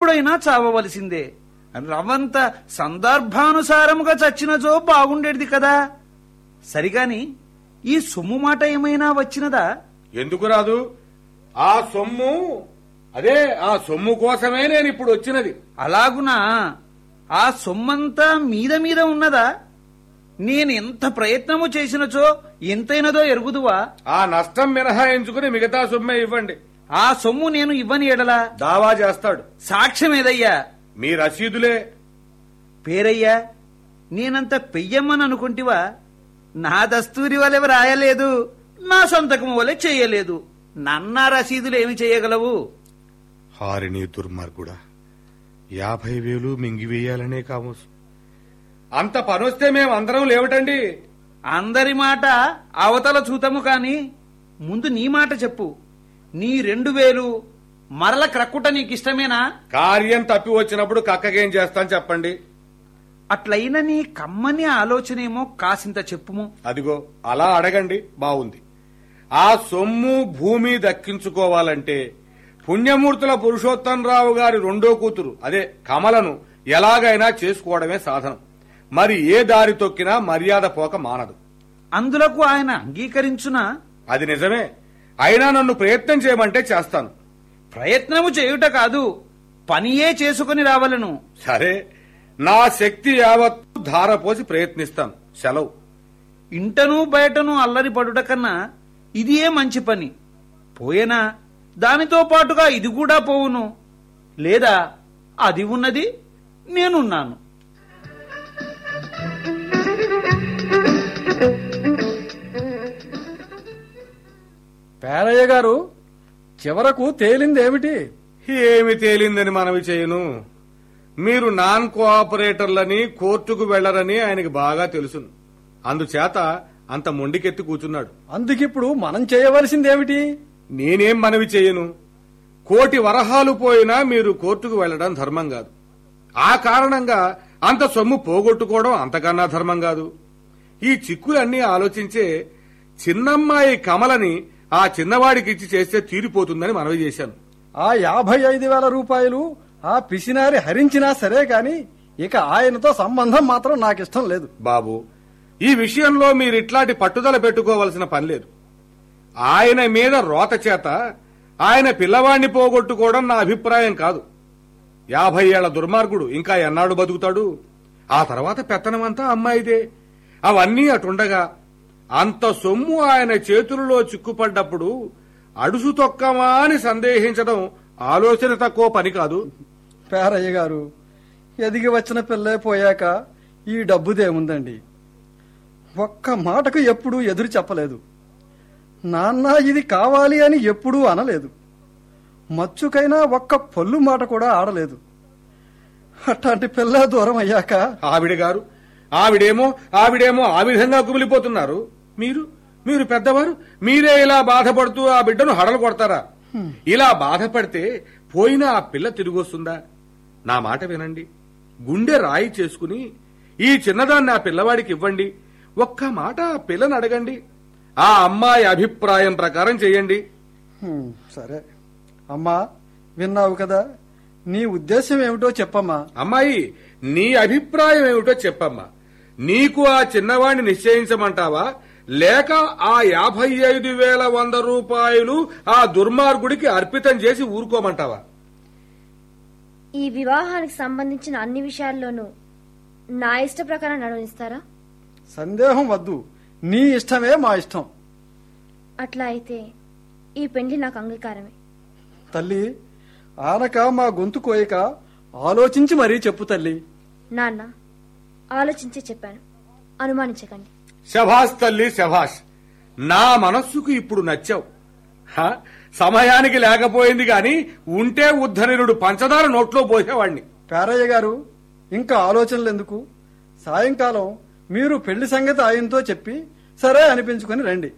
ఎప్పుడైనా చావవలసిందే రవంత సందర్భానుసారముగా చచ్చినచో బాగుండేది కదా సరిగాని ఈ సొమ్ము మాట ఏమైనా వచ్చినదా ఎందుకు రాదు ఆ సొమ్ము అదే ఆ సొమ్ము కోసమే నేను ఇప్పుడు వచ్చినది అలాగునా ఆ సొమ్మంతా మీద మీద ఉన్నదా నేను ఎంత ప్రయత్నము చేసినచో ఎంతైనదో ఎరుగుదువా ఆ నష్టం మినహాయించుకుని మిగతా సొమ్మే ఇవ్వండి ఆ సొమ్ము నేను ఇవ్వని ఎడలా దావా చేస్తాడు సాక్ష్యం ఏదయ్యా మీ రసీదులే పేరయ్యా నేనంత పెయ్యమ్మని అనుకుంటివా నా దస్తూరి వలె రాయలేదు నా సొంతకం వలె చేయలేదు నన్న రసీదులు ఏమి చేయగలవు హారిని దుర్మార్గుడా యాభై వేలు మింగివేయాలనే కామోసు అంత పనొస్తే మేము అందరం లేవటండి అందరి మాట అవతల చూతము కాని ముందు నీ మాట చెప్పు నీ రెండు వేలు మరల క్రక్కుట నీకిష్టమేనా కార్యం తప్పి వచ్చినప్పుడు కక్కకేం చేస్తాను చెప్పండి అట్లయిన నీ కమ్మని ఆలోచనేమో కాసింత చెప్పుము అదిగో అలా అడగండి బావుంది ఆ సొమ్ము భూమి దక్కించుకోవాలంటే పుణ్యమూర్తుల పురుషోత్తంరావు గారి రెండో కూతురు అదే కమలను ఎలాగైనా చేసుకోవడమే సాధనం మరి ఏ దారి తొక్కినా మర్యాద పోక మానదు అందులకు ఆయన అంగీకరించునా అది నిజమే అయినా నన్ను ప్రయత్నం చేయమంటే చేస్తాను ప్రయత్నము చేయుట కాదు పనియే చేసుకుని రావలను సరే నా శక్తి యావత్తు ధారపోసి ప్రయత్నిస్తాను సెలవు ఇంటను బయటను అల్లరి పడుట కన్నా ఇదియే మంచి పని పోయేనా దానితో పాటుగా ఇది కూడా పోవును లేదా అది ఉన్నది నేనున్నాను పేరయ్య గారు చివరకు తేలిందేమిటి ఏమి తేలిందని మనవి చేయను మీరు నాన్ కోఆపరేటర్లని కోర్టుకు వెళ్లరని ఆయనకి బాగా తెలుసును అందుచేత అంత మొండికెత్తి కూర్చున్నాడు అందుకిప్పుడు మనం చేయవలసిందేమిటి నేనేం మనవి చేయను కోటి వరహాలు పోయినా మీరు కోర్టుకు వెళ్లడం ధర్మం కాదు ఆ కారణంగా అంత సొమ్ము పోగొట్టుకోవడం అంతకన్నా ధర్మం కాదు ఈ చిక్కులన్నీ ఆలోచించే చిన్నమ్మాయి కమలని ఆ చిన్నవాడికి ఇచ్చి చేస్తే తీరిపోతుందని మనవి చేశాను ఆ యాభై ఐదు వేల రూపాయలు ఆ పిసినారి హరించినా సరే కాని ఇక ఆయనతో సంబంధం మాత్రం నాకిష్టం లేదు బాబు ఈ విషయంలో మీరు ఇట్లాంటి పట్టుదల పెట్టుకోవలసిన పని లేదు ఆయన మీద రోత చేత ఆయన పిల్లవాణ్ణి పోగొట్టుకోవడం నా అభిప్రాయం కాదు యాభై ఏళ్ల దుర్మార్గుడు ఇంకా ఎన్నాడు బతుకుతాడు ఆ తర్వాత పెత్తనమంతా అమ్మాయిదే అవన్నీ అటుండగా అంత సొమ్ము ఆయన చేతులలో చిక్కుపడ్డప్పుడు అడుసు తొక్కమా అని సందేహించడం ఆలోచన తక్కువ పని కాదు పేరయ్య గారు ఎదిగి వచ్చిన పిల్లే పోయాక ఈ డబ్బుదేముందండి ఒక్క మాటకు ఎప్పుడూ ఎదురు చెప్పలేదు నాన్న ఇది కావాలి అని ఎప్పుడూ అనలేదు మచ్చుకైనా ఒక్క పొల్లు మాట కూడా ఆడలేదు అట్లాంటి పిల్ల దూరం అయ్యాక ఆవిడ గారు ఆవిడేమో ఆవిడేమో ఆ విధంగా కుమిలిపోతున్నారు మీరు మీరు పెద్దవారు మీరే ఇలా బాధపడుతూ ఆ బిడ్డను హడలు కొడతారా ఇలా బాధపడితే పోయిన ఆ పిల్ల తిరిగి వస్తుందా నా మాట వినండి గుండె రాయి చేసుకుని ఈ చిన్నదాన్ని ఆ పిల్లవాడికి ఇవ్వండి ఒక్క మాట ఆ పిల్లని అడగండి ఆ అమ్మాయి అభిప్రాయం ప్రకారం చేయండి హ్మ్, సరే అమ్మా విన్నావు కదా నీ ఉద్దేశం ఏమిటో చెప్పమ్మా అమ్మాయి నీ అభిప్రాయం ఏమిటో చెప్పమ్మా నీకు ఆ చిన్నవాణ్ణి నిశ్చయించమంటావా లేక ఆ యాభై ఐదు వేల వంద రూపాయలు ఆ దుర్మార్గుడికి అర్పితం చేసి ఊరుకోమంటావా ఈ వివాహానికి సంబంధించిన అన్ని విషయాల్లోనూ నా ఇష్ట ప్రకారం నడవనిస్తారా సందేహం వద్దు నీ ఇష్టమే మా ఇష్టం అట్లా అయితే ఈ పెళ్లి నాకు అంగీకారమే తల్లి ఆనక మా గొంతు కోయక ఆలోచించి మరీ చెప్పు తల్లి నాన్న ఆలోచించే చెప్పాను అనుమానించకండి శభాష్ తల్లి శభాష్ నా మనస్సుకు ఇప్పుడు నచ్చావు హ? సమయానికి లేకపోయింది గాని ఉంటే ఉద్ధరినుడు పంచదార నోట్లో పోసేవాణ్ణి పేరయ్య గారు ఇంకా ఆలోచనలు ఎందుకు సాయంకాలం మీరు పెళ్లి సంగతి ఆయనతో చెప్పి సరే అనిపించుకొని రండి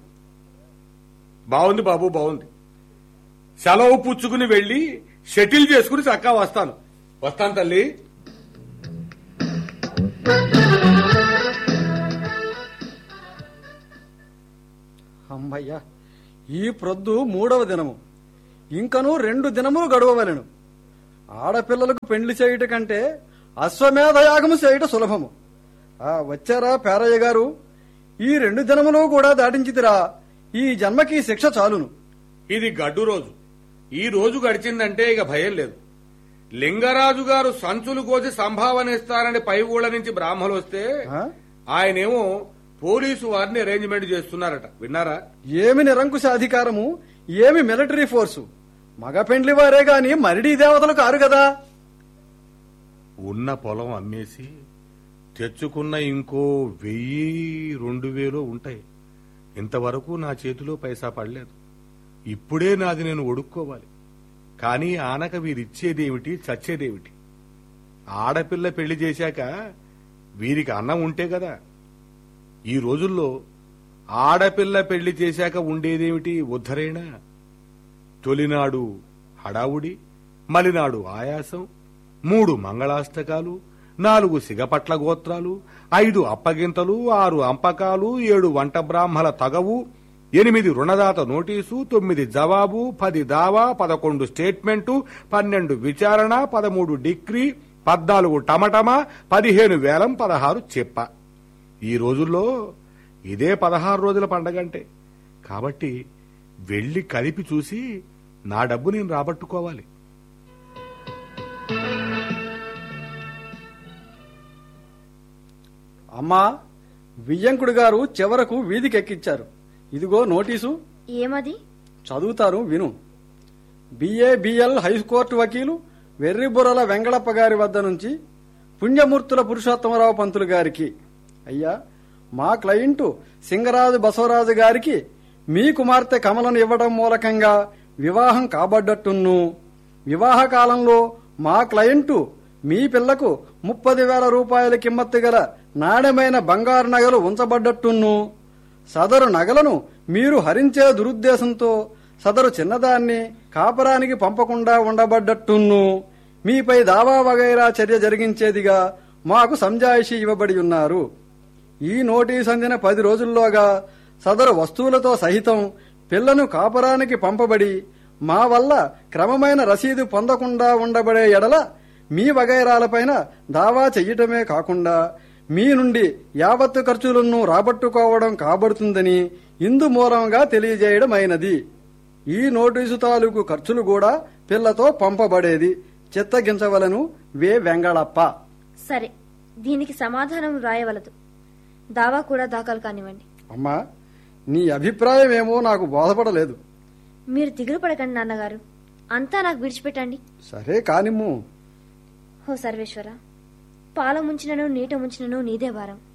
బాగుంది బాబు బాగుంది సెలవు పుచ్చుకుని వెళ్లి షటిల్ చేసుకుని చక్కా వస్తాను వస్తాను తల్లి అమ్మయ్యా ఈ ప్రొద్దు మూడవ దినము ఇంకను రెండు దినములు గడవవలెను ఆడపిల్లలకు పెండ్లి చేయుట కంటే అశ్వమేధ యాగము చేయుట సులభము ఆ వచ్చారా పేరయ్య గారు ఈ రెండు దినములు కూడా దాటించితిరా ఈ జన్మకి శిక్ష చాలును ఇది గడ్డు రోజు ఈ రోజు గడిచిందంటే ఇక భయం లేదు లింగరాజు గారు సంచులు కోసి సంభావన ఇస్తారని పై ఊళ్ళ నుంచి బ్రాహ్మలు వస్తే ఆ? ఆయనేమో పోలీసు వారిని అరేంజ్మెంట్ చేస్తున్నారట విన్నారా ఏమి నిరంకుశ అధికారము ఏమి మిలిటరీ ఫోర్సు మగ పెండ్లి వారే గాని మరిడీ దేవతలు కారు కదా ఉన్న పొలం అమ్మేసి తెచ్చుకున్న ఇంకో వెయ్యి రెండు వేలు ఉంటాయి ఇంతవరకు నా చేతిలో పైసా పడలేదు ఇప్పుడే నాది నేను ఒడుక్కోవాలి కానీ ఆనక వీరిచ్చేదేమిటి చచ్చేదేమిటి ఆడపిల్ల పెళ్లి చేశాక వీరికి అన్నం ఉంటే కదా ఈ రోజుల్లో ఆడపిల్ల పెళ్లి చేశాక ఉండేదేమిటి ఉద్ధరేణ తొలినాడు హడావుడి మలినాడు ఆయాసం మూడు మంగళాష్టకాలు నాలుగు సిగపట్ల గోత్రాలు ఐదు అప్పగింతలు ఆరు అంపకాలు ఏడు వంట బ్రాహ్మల తగవు ఎనిమిది రుణదాత నోటీసు తొమ్మిది జవాబు పది దావా పదకొండు స్టేట్మెంటు పన్నెండు విచారణ పదమూడు డిగ్రీ పద్నాలుగు టమటమా పదిహేను వేలం పదహారు చెప్ప ఈ రోజుల్లో ఇదే పదహారు రోజుల పండగంటే కాబట్టి వెళ్లి కలిపి చూసి నా డబ్బు నేను రాబట్టుకోవాలి అమ్మా వియ్యంకుడు గారు చివరకు వీధికెక్కిచ్చారు ఇదిగో నోటీసు ఏమది చదువుతారు విను బిఏ బిఎల్ హైకోర్టు వకీలు వెర్రిబుర్రల వెంగళప్ప గారి వద్ద నుంచి పుణ్యమూర్తుల పురుషోత్తమరావు పంతులు గారికి అయ్యా మా క్లయింటు సింగరాజు బసవరాజు గారికి మీ కుమార్తె కమలను ఇవ్వడం మూలకంగా వివాహం కాబడ్డట్టును వివాహ కాలంలో మా క్లయింటు మీ పిల్లకు ముప్పది వేల రూపాయల కిమ్మత్తు గల నాణ్యమైన బంగారు నగలు ఉంచబడ్డట్టును సదరు నగలను మీరు హరించే దురుద్దేశంతో సదరు చిన్నదాన్ని కాపరానికి పంపకుండా ఉండబడ్డట్టును మీపై దావా వగైరా చర్య జరిగించేదిగా మాకు సంజాయిషి ఇవ్వబడి ఉన్నారు ఈ నోటీస్ అందిన పది రోజుల్లోగా సదరు వస్తువులతో సహితం పిల్లను కాపరానికి పంపబడి మా వల్ల క్రమమైన రసీదు పొందకుండా ఉండబడే ఎడల మీ వగైరాలపైన దావా చెయ్యటమే కాకుండా మీ నుండి యావత్తు ఖర్చులను రాబట్టుకోవడం కాబడుతుందని ఇందు మూలంగా తెలియజేయడమైనది ఈ నోటీసు తాలూకు ఖర్చులు కూడా పిల్లతో పంపబడేది చిత్తగించవలను వే వెంగళప్ప సరే దీనికి సమాధానం రాయవలదు దావా కూడా దాఖలు కానివ్వండి అమ్మా నీ అభిప్రాయం ఏమో నాకు బోధపడలేదు మీరు దిగులు పడకండి నాన్నగారు అంతా నాకు విడిచిపెట్టండి సరే కానిమ్ము హో సర్వేశ్వర పాల ముంచినను నీట ముంచినను నీదే వారం